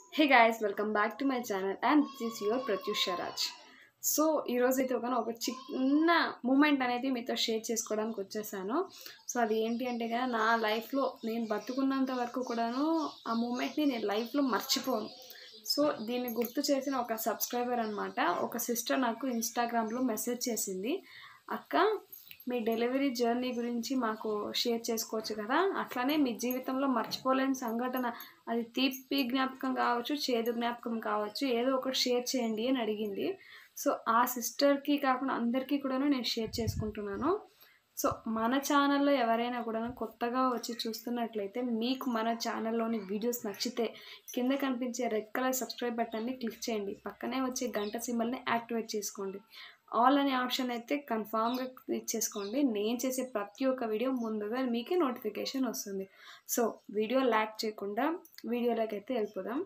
Hey guys welcome back to my channel and this is your Pratyush Raj so ఈరోజు అయితే ఒక ఒక చిన్న మూమెంట్ అనేది మీతో షేర్ చేసుకోవడానికి వచ్చేసాను సో అది ఏంటి అంటే కదా నా లైఫ్లో నేను బతుకున్నంత వరకు కూడాను ఆ మూమెంట్ని నేను లైఫ్లో మర్చిపోను సో దీన్ని గుర్తు చేసిన ఒక సబ్స్క్రైబర్ అనమాట ఒక సిస్టర్ నాకు ఇన్స్టాగ్రామ్లో మెసేజ్ చేసింది అక్క మీ డెలివరీ జర్నీ గురించి మాకు షేర్ చేసుకోవచ్చు కదా అట్లానే మీ జీవితంలో మర్చిపోలేని సంఘటన అది తీపి జ్ఞాపకం కావచ్చు చేదు జ్ఞాపకం కావచ్చు ఏదో ఒకటి షేర్ చేయండి అని అడిగింది సో ఆ సిస్టర్కి కాకుండా అందరికీ కూడాను నేను షేర్ చేసుకుంటున్నాను సో మన ఛానల్లో ఎవరైనా కూడా కొత్తగా వచ్చి చూస్తున్నట్లయితే మీకు మన ఛానల్లోని వీడియోస్ నచ్చితే కింద కనిపించే రెడ్ కలర్ సబ్స్క్రైబ్ బటన్ని క్లిక్ చేయండి పక్కనే వచ్చే గంట సింబల్ని యాక్టివేట్ చేసుకోండి ఆల్ అనే ఆప్షన్ అయితే కన్ఫామ్గా క్లిక్ చేసుకోండి నేను చేసే ప్రతి ఒక్క వీడియో ముందుగా మీకే నోటిఫికేషన్ వస్తుంది సో వీడియో ల్యాక్ చేయకుండా వీడియోలోకి అయితే వెళ్ళిపోదాం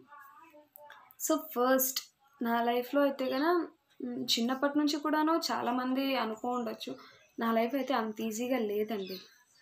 సో ఫస్ట్ నా లైఫ్లో అయితే కనుక చిన్నప్పటి నుంచి కూడాను చాలామంది అనుకో ఉండొచ్చు నా లైఫ్ అయితే అంత ఈజీగా లేదండి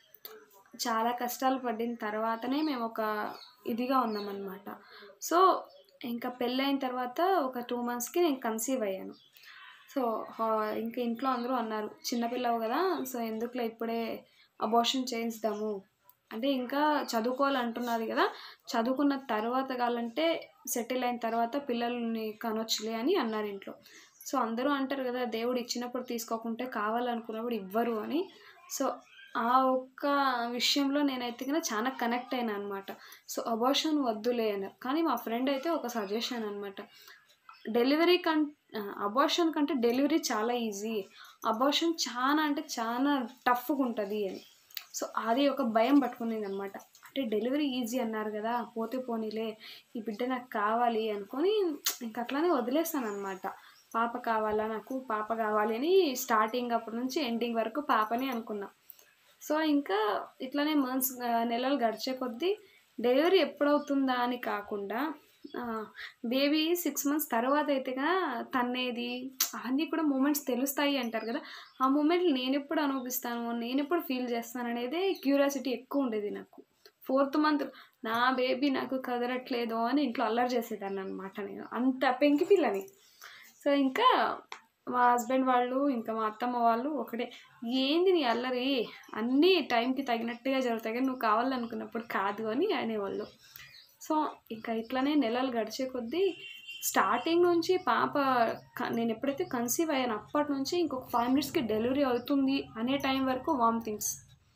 చాలా కష్టాలు పడిన తర్వాతనే మేము ఒక ఇదిగా ఉన్నామన్నమాట సో ఇంకా పెళ్ళైన తర్వాత ఒక టూ మంత్స్కి నేను కన్సీవ్ అయ్యాను సో హా- ఇంకా ఇంట్లో అందరూ అన్నారు చిన్నపిల్లవు కదా సో ఎందుకులే ఇప్పుడే అబోషన్ చేయిద్దాము అంటే ఇంకా చదువుకోవాలంటున్నది కదా చదువుకున్న తర్వాత కావాలంటే సెటిల్ అయిన తర్వాత పిల్లల్ని కనొచ్చులే అని అన్నారు ఇంట్లో సో అందరూ అంటారు కదా దేవుడు ఇచ్చినప్పుడు తీసుకోకుంటే కావాలనుకున్నప్పుడు ఇవ్వరు అని సో ఆ ఒక్క విషయంలో నేనైతే కన్నా చాలా కనెక్ట్ అయినా అనమాట సో అబార్షన్ వద్దులే అన్నారు కానీ మా ఫ్రెండ్ అయితే ఒక సజెషన్ అనమాట డెలివరీ కం అబార్షన్ కంటే డెలివరీ చాలా ఈజీ అబార్షన్ చాలా అంటే చాలా టఫ్గా ఉంటుంది అని సో అది ఒక భయం పట్టుకునేది అనమాట అంటే డెలివరీ ఈజీ అన్నారు కదా పోతే పోనీలే ఈ బిడ్డ నాకు కావాలి అనుకొని ఇంక అట్లానే వదిలేస్తాను అనమాట పాప కావాలా నాకు పాప కావాలి అని స్టార్టింగ్ అప్పటి నుంచి ఎండింగ్ వరకు పాపని అనుకున్నా సో ఇంకా ఇట్లానే మంత్స్ నెలలు గడిచే కొద్దీ డెలివరీ ఎప్పుడవుతుందా అని కాకుండా బేబీ సిక్స్ మంత్స్ తర్వాత అయితే కదా తన్నేది అవన్నీ కూడా మూమెంట్స్ తెలుస్తాయి అంటారు కదా ఆ మూమెంట్ నేను ఎప్పుడు అనుభవిస్తాను నేను ఎప్పుడు ఫీల్ చేస్తాను అనేది క్యూరియాసిటీ ఎక్కువ ఉండేది నాకు ఫోర్త్ మంత్ నా బేబీ నాకు కదలట్లేదు అని ఇంట్లో అల్లరి చేసేదాన్ని అనమాట నేను అంత పెంకి పిల్లని సో ఇంకా మా హస్బెండ్ వాళ్ళు ఇంకా మా అత్తమ్మ వాళ్ళు ఒకటే ఏంది నీ అల్లరి అన్నీ టైంకి తగినట్టుగా జరుగుతాయి కానీ నువ్వు కావాలనుకున్నప్పుడు కాదు అని అనేవాళ్ళు సో ఇంకా ఇట్లానే నెలలు గడిచే కొద్దీ స్టార్టింగ్ నుంచి పాప క- నేను ఎప్పుడైతే కన్సీవ్ అయ్యాను అప్పటి నుంచి ఇంకొక ఫైవ్ మినిట్స్కి డెలివరీ అవుతుంది అనే టైం వరకు వామిటింగ్స్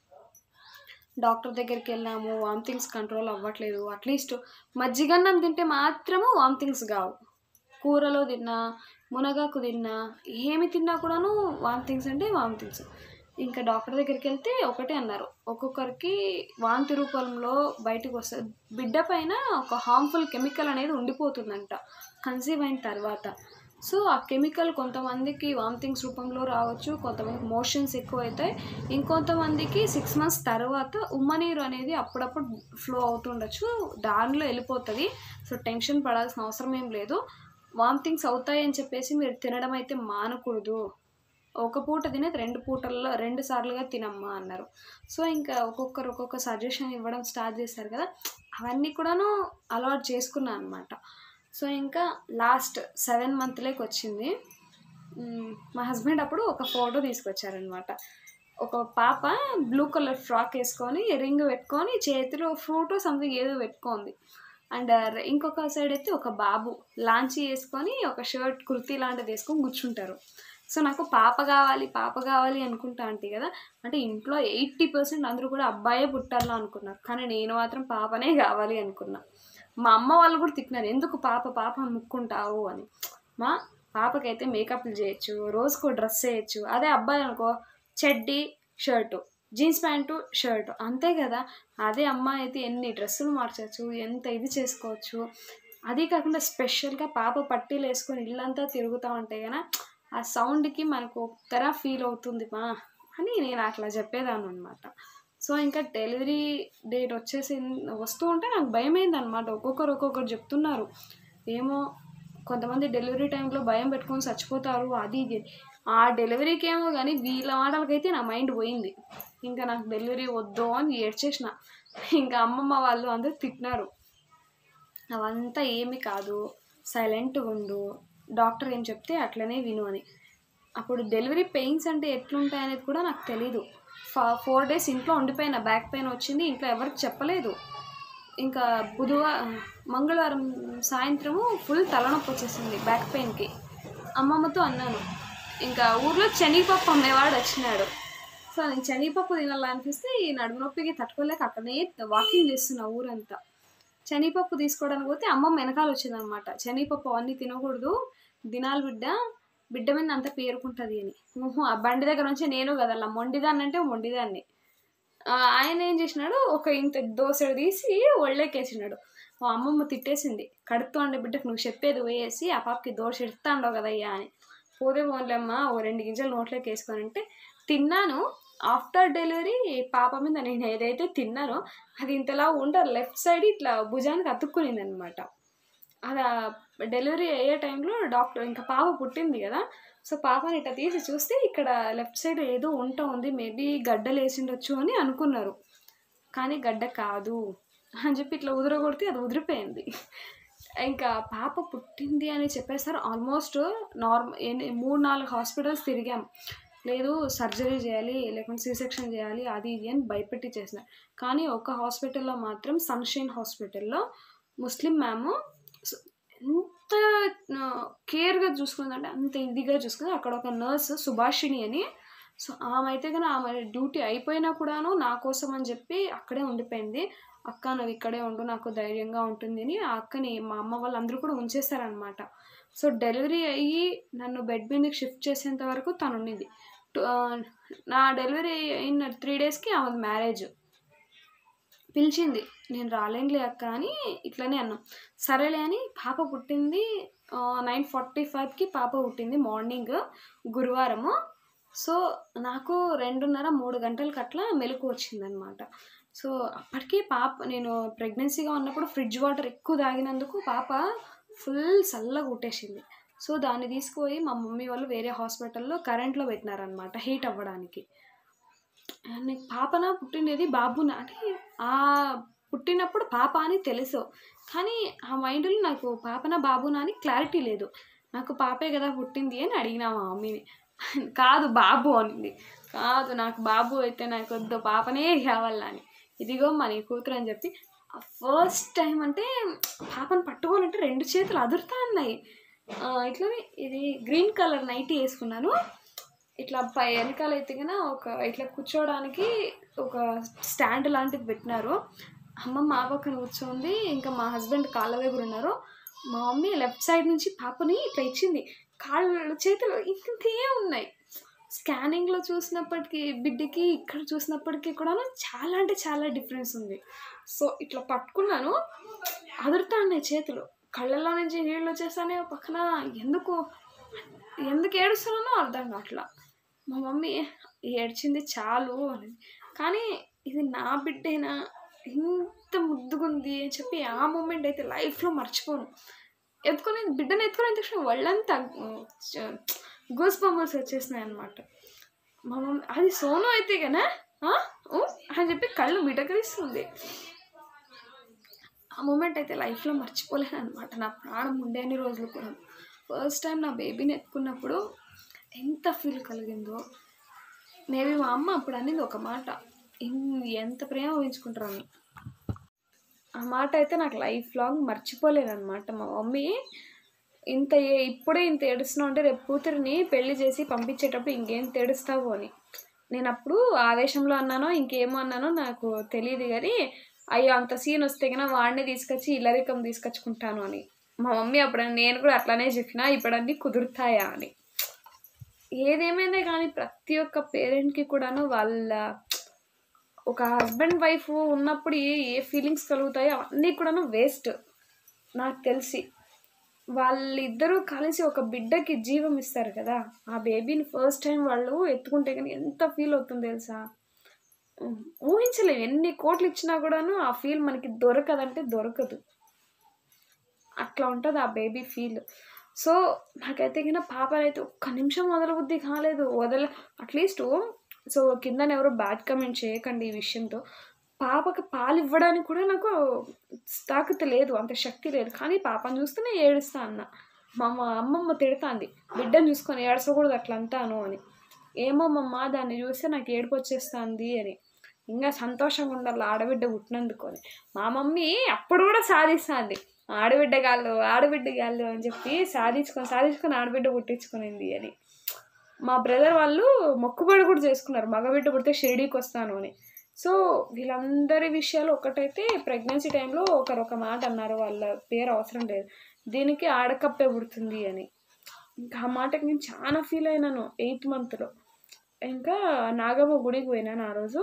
డాక్టర్ దగ్గరికి వెళ్ళాము వామిటింగ్స్ కంట్రోల్ అవ్వట్లేదు అట్లీస్ట్ మజ్జిగన్నం తింటే మాత్రము వామిటింగ్స్ కావు కూరలో తిన్నా మునగాకు తిన్నా ఏమి తిన్నా కూడాను వామిటింగ్స్ అంటే వామిటింగ్స్ ఇంకా డాక్టర్ దగ్గరికి వెళ్తే ఒకటే అన్నారు ఒక్కొక్కరికి వాంతి రూపంలో బయటకు వస్తుంది బిడ్డ పైన ఒక హార్మ్ఫుల్ కెమికల్ అనేది ఉండిపోతుందంట కన్సీవ్ అయిన తర్వాత సో ఆ కెమికల్ కొంతమందికి వామిటింగ్స్ రూపంలో రావచ్చు కొంతమందికి మోషన్స్ ఎక్కువ అవుతాయి ఇంకొంతమందికి సిక్స్ మంత్స్ తర్వాత ఉమ్మనీరు అనేది అప్పుడప్పుడు ఫ్లో అవుతుండొచ్చు దానిలో వెళ్ళిపోతుంది సో టెన్షన్ పడాల్సిన అవసరం ఏం లేదు వామిటింగ్స్ అవుతాయి అని చెప్పేసి మీరు తినడం అయితే మానకూడదు ఒక పూట తినేది రెండు పూటల్లో రెండు సార్లుగా తినమ్మా అన్నారు సో ఇంకా ఒక్కొక్కరు ఒక్కొక్క సజెషన్ ఇవ్వడం స్టార్ట్ చేశారు కదా అవన్నీ కూడాను అలవాటు చేసుకున్నాను అనమాట సో ఇంకా లాస్ట్ సెవెన్ మంత్లోకి వచ్చింది మ్, మా హస్బెండ్ అప్పుడు ఒక ఫోటో తీసుకొచ్చారనమాట ఒక పాప బ్లూ కలర్ ఫ్రాక్ వేసుకొని రింగ్ పెట్టుకొని చేతిలో ఫ్రూట్ సంథింగ్ ఏదో పెట్టుకుంది అండ్ ఇంకొక సైడ్ అయితే ఒక బాబు లాంచీ వేసుకొని ఒక షర్ట్ కుర్తీ లాంటిది వేసుకొని కూర్చుంటారు సో నాకు పాప కావాలి పాప కావాలి అనుకుంటా అంటే కదా అంటే ఇంట్లో ఎయిటీ పర్సెంట్ అందరూ కూడా అబ్బాయే పుట్టాలా అనుకున్నారు కానీ నేను మాత్రం పాపనే కావాలి అనుకున్నా మా అమ్మ వాళ్ళు కూడా తిట్టినారు ఎందుకు పాప పాప ముక్కుంటావు అని మా పాపకైతే మేకప్లు చేయొచ్చు రోజుకో డ్రెస్ వేయచ్చు అదే అబ్బాయి అనుకో చెడ్డీ షర్టు జీన్స్ ప్యాంటు షర్టు అంతే కదా అదే అమ్మాయి అయితే ఎన్ని డ్రెస్సులు మార్చచ్చు ఎంత ఇది చేసుకోవచ్చు అది కాకుండా స్పెషల్గా పాప పట్టీలు వేసుకొని ఇల్లంతా తిరుగుతూ ఉంటే కనుక ఆ సౌండ్కి మనకు ఒక్కర ఫీల్ అవుతుంది మా అని నేను అట్లా చెప్పేదాన్ని అనమాట సో ఇంకా డెలివరీ డేట్ వచ్చేసి వస్తూ ఉంటే నాకు భయమైంది అనమాట ఒక్కొక్కరు ఒక్కొక్కరు చెప్తున్నారు ఏమో కొంతమంది డెలివరీ టైంలో భయం పెట్టుకొని చచ్చిపోతారు అది ఇది అని. ఆ డెలివరీకి ఏమో కానీ వీళ్ళ మాటలకైతే నా మైండ్ పోయింది ఇంకా నాకు డెలివరీ వద్దు అని ఏడ్చేసిన ఇంకా అమ్మమ్మ వాళ్ళు అందరూ తిట్టినారు అవంతా ఏమి కాదు సైలెంట్గా ఉండు డాక్టర్ ఏం చెప్తే అట్లనే విను అని అప్పుడు డెలివరీ పెయిన్స్ అంటే ఎట్లుంటాయి అనేది కూడా నాకు తెలీదు ఫా ఫోర్ డేస్ ఇంట్లో ఉండిపోయిన బ్యాక్ పెయిన్ వచ్చింది ఇంట్లో ఎవరికి చెప్పలేదు ఇంకా బుధవారం మంగళవారం సాయంత్రము ఫుల్ తలనొప్పి వచ్చేసింది బ్యాక్ పెయిన్కి అమ్మమ్మతో అన్నాను ఇంకా ఊర్లో శనగపప్పు అమ్మేవాడు వచ్చినాడు సో నేను శనగపప్పు తినాలనిపిస్తే ఈ నడుము నొప్పికి తట్టుకోలేక అక్కడనే వాకింగ్ చేస్తున్నా ఊరంతా శనగపప్పు తీసుకోవడానికి పోతే అమ్మమ్మ వెనకాల వచ్చిందనమాట శనగపప్పు అవన్నీ తినకూడదు దినాలు బిడ్డ బిడ్డ మీద అంతా పేరుకుంటుంది అని ఊహు, ఆ బండి దగ్గర నుంచి నేను కదా అలా మొండిదాన్ని అంటే మొండిదాన్ని ఆ, ఆయన ఏం చేసినాడు ఒక ఇంత దోసెడు తీసి ఒళ్ళేకేసినాడు మా అమ్మమ్మ తిట్టేసింది కడుతూ ఉండే బిడ్డకు నువ్వు చెప్పేది వేసి ఆ పాపకి దోశ ఎడతాండవు కదయ్యా అని పోతే పోన్లేమ్మ ఓ రెండు గింజలు నోట్లోకి వేసుకొని అంటే తిన్నాను ఆఫ్టర్ డెలివరీ పాప మీద నేను ఏదైతే తిన్నానో అది ఇంతలా ఉండదు లెఫ్ట్ సైడ్ ఇట్లా భుజానికి అతుక్కునింది అనమాట అది డెలివరీ అయ్యే టైంలో డాక్టర్ ఇంకా పాప పుట్టింది కదా సో పాపని ఇట్లా తీసి చూస్తే ఇక్కడ లెఫ్ట్ సైడ్ ఏదో ఉంట ఉంది మేబీ గడ్డలు వేసిండొచ్చు అని అనుకున్నారు కానీ గడ్డ కాదు అని చెప్పి ఇట్లా ఉదరగొడితే అది ఉదిరిపోయింది ఇంకా పాప పుట్టింది అని చెప్పేసారు ఆల్మోస్ట్ నార్మల్ మూడు నాలుగు హాస్పిటల్స్ తిరిగాం లేదు సర్జరీ చేయాలి లేకుంటే సి సెక్షన్ చేయాలి అది ఇది అని భయపెట్టి చేసిన కానీ ఒక హాస్పిటల్లో మాత్రం సన్షైన్ హాస్పిటల్లో ముస్లిం మ్యామ్ ఎంత కేర్గా చూసుకుందంటే అంత ఇదిగా చూసుకుంది అక్కడ ఒక నర్స్ సుభాషిణి అని సో ఆమె అయితే కానీ ఆమె డ్యూటీ అయిపోయినా కూడాను నా కోసం అని చెప్పి అక్కడే ఉండిపోయింది అక్క నువ్వు ఇక్కడే ఉండు నాకు ధైర్యంగా ఉంటుంది అని ఆ అక్కని మా అమ్మ వాళ్ళు అందరూ కూడా ఉంచేస్తారనమాట సో డెలివరీ అయ్యి నన్ను బెడ్ మీదకి షిఫ్ట్ చేసేంత వరకు తను ఉండింది టు- ఆ, నా డెలివరీ అయిన త్రీ డేస్కి ఆమెది మ్యారేజ్ పిలిచింది నేను రాలేనులే అక్క అని ఇట్లనే అన్నాం సరేలే అని పాప పుట్టింది నైన్ ఫార్టీ ఫైవ్కి పాప పుట్టింది మార్నింగ్ గురువారము సో నాకు రెండున్నర మూడు గంటలకు అట్లా మెలకు వచ్చిందనమాట సో అప్పటికి పాప నేను ప్రెగ్నెన్సీగా ఉన్నప్పుడు ఫ్రిడ్జ్ వాటర్ ఎక్కువ తాగినందుకు పాప ఫుల్ చల్లగా కొట్టేసింది సో దాన్ని తీసుకుపోయి మా మమ్మీ వాళ్ళు వేరే హాస్పిటల్లో కరెంట్లో పెట్టినారనమాట హీట్ అవ్వడానికి నీకు పాపన పుట్టినది బాబున అంటే ఆ పుట్టినప్పుడు పాప అని తెలుసు కానీ ఆ మైండ్లో నాకు పాపన బాబునా అని క్లారిటీ లేదు నాకు పాపే కదా పుట్టింది అని అడిగినా మా మమ్మీని కాదు బాబు అనింది కాదు నాకు బాబు అయితే నాకు వద్దు పాపనే కావాలని ఇదిగో మా నీ కూతురు అని చెప్పి ఫస్ట్ టైం అంటే పాపను పట్టుకోవాలంటే రెండు చేతులు అదురుతా ఉన్నాయి ఆ, ఇట్లనే ఇది గ్రీన్ కలర్ నైటీ వేసుకున్నాను ఇట్లా పై వెనకాల అయితే కన్నా ఒక ఇట్లా కూర్చోవడానికి ఒక స్టాండ్ లాంటిది పెట్టినారు అమ్మమ్మ ఆ పక్కన కూర్చోంది ఇంకా మా హస్బెండ్ కాళ్ళ దగ్గర ఉన్నారు మా మమ్మీ లెఫ్ట్ సైడ్ నుంచి పాపని ఇట్లా ఇచ్చింది కాళ్ళు చేతులు ఇంతే ఉన్నాయి స్కానింగ్లో చూసినప్పటికీ బిడ్డకి ఇక్కడ చూసినప్పటికీ కూడా చాలా అంటే చాలా డిఫరెన్స్ ఉంది సో ఇట్లా పట్టుకున్నాను అదురుతా ఉన్నాయి చేతులు కళ్ళల్లో నుంచి నీళ్ళు వచ్చేస్తానే పక్కన ఎందుకు ఎందుకు ఏడుస్తున్నానో అర్థం కావట్లా మా మమ్మీ ఏడ్చింది చాలు అని కానీ ఇది నా బిడ్డేనా ఇంత ముద్దుగుంది అని చెప్పి ఆ మూమెంట్ అయితే లైఫ్లో మర్చిపోను ఎత్తుకొని బిడ్డను ఎత్తుకొని తక్షణ వాళ్ళంతా గూస్ బొమ్మల్స్ వచ్చేసినాయి అనమాట మా మమ్మీ అది సోను అయితే కనా అని చెప్పి కళ్ళు మిటకరిస్తుంది ఆ మూమెంట్ అయితే లైఫ్లో మర్చిపోలేను అనమాట నా ప్రాణం ఉండే అన్ని రోజులు కూడా ఫస్ట్ టైం నా బేబీని ఎత్తుకున్నప్పుడు ఎంత ఫీల్ కలిగిందో మేబీ మా అమ్మ అప్పుడు అనేది ఒక మాట ఇన్- ఎంత ప్రేమ ఊహించుకుంటారని ఆ మాట అయితే నాకు లైఫ్ లాంగ్ మర్చిపోలేను అనమాట మా మమ్మీ ఇంత ఏ- ఇప్పుడే ఇంత ఏడుస్తున్నావు అంటే రేపు కూతురిని పెళ్లి చేసి పంపించేటప్పుడు ఇంకేం తెడుస్తావు అని నేను అప్పుడు ఆవేశంలో అన్నానో ఇంకేమో అన్నానో నాకు తెలియదు కానీ అయ్యో అంత సీన్ వస్తే కన్నా వాడిని తీసుకొచ్చి ఇల్లరికం తీసుకొచ్చుకుంటాను అని మా మమ్మీ అప్పుడు నేను కూడా అట్లానే చెప్పిన ఇప్పుడు అన్నీ కుదురుతాయా అని ఏదేమైనా కానీ ప్రతి ఒక్క పేరెంట్కి కూడాను వాళ్ళ ఒక హస్బెండ్ వైఫ్ ఉన్నప్పుడు ఏ ఏ ఫీలింగ్స్ కలుగుతాయో అవన్నీ కూడాను వేస్ట్ నాకు తెలిసి వాళ్ళిద్దరూ కలిసి ఒక బిడ్డకి జీవం ఇస్తారు కదా ఆ బేబీని ఫస్ట్ టైం వాళ్ళు ఎత్తుకుంటే కానీ ఎంత ఫీల్ అవుతుంది తెలుసా ఉమ్, ఊహించలేము ఎన్ని కోట్లు ఇచ్చినా కూడాను ఆ ఫీల్ మనకి దొరకదంటే దొరకదు అట్లా ఉంటుంది ఆ బేబీ ఫీల్ సో నాకైతే కింద పాపనైతే ఒక్క నిమిషం వదలబుద్ధి కాలేదు వదల అట్లీస్ట్ సో కింద ఎవరో బ్యాడ్ కమెంట్ చేయకండి ఈ విషయంతో పాపకి పాలు ఇవ్వడానికి కూడా నాకు తాకత లేదు అంత శక్తి లేదు కానీ పాపను చూస్తేనే ఏడుస్తా అన్న మా అమ్మ అమ్మమ్మ తిడుతాంది బిడ్డను చూసుకొని ఏడసకూడదు అట్లా అంటాను అని ఏమో మమ్మ దాన్ని చూస్తే నాకు ఏడుపు వచ్చేస్తుంది అని ఇంకా సంతోషంగా ఉండాలి ఆడబిడ్డ పుట్టినందుకు అని మా మమ్మీ అప్పుడు కూడా సాధిస్తుంది ఆడబిడ్డ గాళ్ళు ఆడబిడ్డ గాళ్ళు అని చెప్పి సాధించుకొని సాధించుకొని ఆడబిడ్డ పుట్టించుకునింది అని మా బ్రదర్ వాళ్ళు మొక్కుబడి కూడా చేసుకున్నారు మగబిడ్డ పుడితే షిరిడీకి వస్తాను అని సో వీళ్ళందరి విషయాలు ఒకటైతే ప్రెగ్నెన్సీ టైంలో ఒకరు ఒక మాట అన్నారు వాళ్ళ పేరు అవసరం లేదు దీనికి ఆడకప్పే పుడుతుంది అని ఇంకా ఆ మాటకి నేను చాలా ఫీల్ అయినాను ఎయిత్ మంత్లో ఇంకా నాగమ్మ గుడికి పోయినాను ఆ రోజు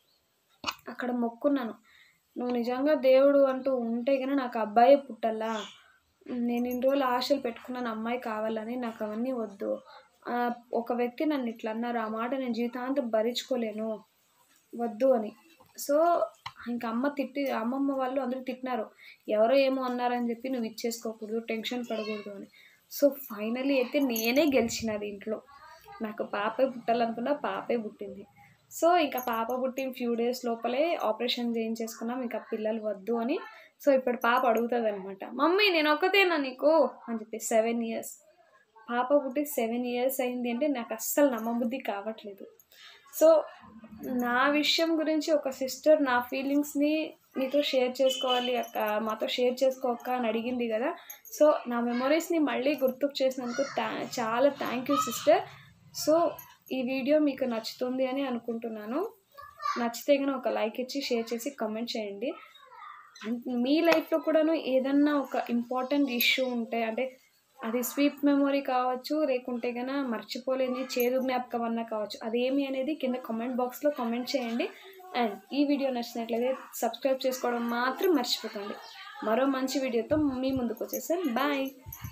అక్కడ మొక్కున్నాను నువ్వు నిజంగా దేవుడు అంటూ ఉంటే కానీ నాకు అబ్బాయే పుట్టాలా నేను ఇన్ని రోజులు ఆశలు పెట్టుకున్నాను అమ్మాయి కావాలని నాకు అవన్నీ వద్దు ఆ, ఒక వ్యక్తి నన్ను ఇట్లా అన్నారు ఆ మాట నేను జీవితాంతం భరించుకోలేను వద్దు అని సో ఇంకా అమ్మ తిట్టి అమ్మమ్మ వాళ్ళు అందరూ తిట్టినారు ఎవరో ఏమో అన్నారని చెప్పి నువ్వు ఇచ్చేసుకోకూడదు టెన్షన్ పడకూడదు అని సో ఫైనలీ అయితే నేనే గెలిచిన దీంట్లో నాకు పాపే పుట్టాలనుకున్నా పాపే పుట్టింది సో ఇంకా పాప పుట్టిన ఫ్యూ డేస్ లోపలే ఆపరేషన్ చేయించేసుకున్నాం ఇంకా పిల్లలు వద్దు అని సో ఇప్పుడు పాప అడుగుతుంది అనమాట మమ్మీ నేను ఒక్కతేనా నీకు అని చెప్పి సెవెన్ ఇయర్స్ పాప పుట్టి సెవెన్ ఇయర్స్ అయింది అంటే నాకు అస్సలు నమ్మబుద్ధి కావట్లేదు సో నా విషయం గురించి ఒక సిస్టర్ నా ఫీలింగ్స్ని మీతో షేర్ చేసుకోవాలి అక్క మాతో షేర్ చేసుకోక అని అడిగింది కదా సో నా మెమొరీస్ని మళ్ళీ గుర్తుకు చేసినందుకు థ్యా చాలా థ్యాంక్ యూ సిస్టర్ సో ఈ వీడియో మీకు నచ్చుతుంది అని అనుకుంటున్నాను నచ్చితే కనుక ఒక లైక్ ఇచ్చి షేర్ చేసి కమెంట్ చేయండి అండ్ మీ లైఫ్లో కూడాను ఏదన్నా ఒక ఇంపార్టెంట్ ఇష్యూ ఉంటే అంటే అది స్వీట్ మెమొరీ కావచ్చు లేకుంటే కనుక మర్చిపోలేని చేదు జ్ఞాపకం అన్నా కావచ్చు అదేమి అనేది కింద కామెంట్ బాక్స్లో కామెంట్ చేయండి అండ్ ఈ వీడియో నచ్చినట్లయితే సబ్స్క్రైబ్ చేసుకోవడం మాత్రం మర్చిపోకండి మరో మంచి వీడియోతో మీ ముందుకు వచ్చేసాను బాయ్